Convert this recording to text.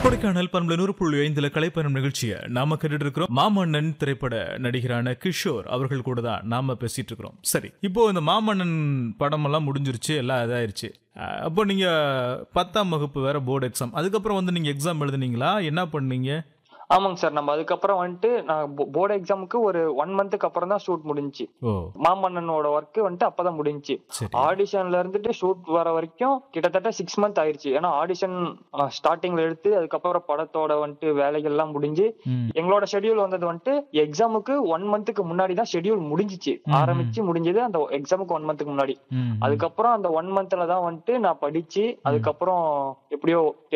கொடைக்கானல் பண்புல நூறு புள்ளி ஐந்துல கலைப்பயணம் நிகழ்ச்சியை நாம கேட்டுட்டு இருக்கிறோம் மாமன்னன் திரைப்பட நடிகரான கிஷோர் அவர்கள் கூட தான் நாம பேசிட்டு இருக்கிறோம் சரி இப்போ இந்த மாமன்னன் படம் எல்லாம் முடிஞ்சிருச்சு எல்லாம் இதாயிருச்சு அஹ், அப்போ நீங்க பத்தாம் வகுப்பு வேற போர்டு எக்ஸாம் அதுக்கப்புறம் வந்து நீங்க எக்ஸாம் எழுதுனீங்களா என்ன பண்ணீங்க ஆமாங்க சார் நம்ம அதுக்கப்புறம் வந்துட்டு நான் போர்டு எக்ஸாமுக்கு ஒரு ஒன் மந்த்துக்கு அப்புறம் தான் ஷூட் முடிஞ்சுச்சு ஓ மாமன்னனோட ஒர்க் வந்துட்டு அப்பதான் முடிஞ்சுச்சு சரி ஆடிஷன்ல இருந்துட்டு ஷூட் வர வரைக்கும் கிட்டத்தட்ட சிக்ஸ் மந்த் ஆயிருச்சு ஏன்னா ஆடிஷன் ஸ்டார்டிங்ல எடுத்து அதுக்கப்புறம் படத்தோட வந்துட்டு வேலைகள் எல்லாம் முடிஞ்சு ம். எங்களோட ஷெட்யூல் வந்தது வந்துட்டு எக்ஸாமுக்கு ஒன் மந்த்துக்கு முன்னாடி தான் ஷெட்யூல் முடிஞ்சிச்சு ஆரம்பிச்சு முடிஞ்சது அந்த எக்ஸாமுக்கு ஒன் மந்த்துக்கு முன்னாடி ம். அதுக்கப்புறம் அந்த ஒன் மந்த்ல தான் வந்துட்டு நான் படிச்சு அதுக்கப்புறம் எப்படியோ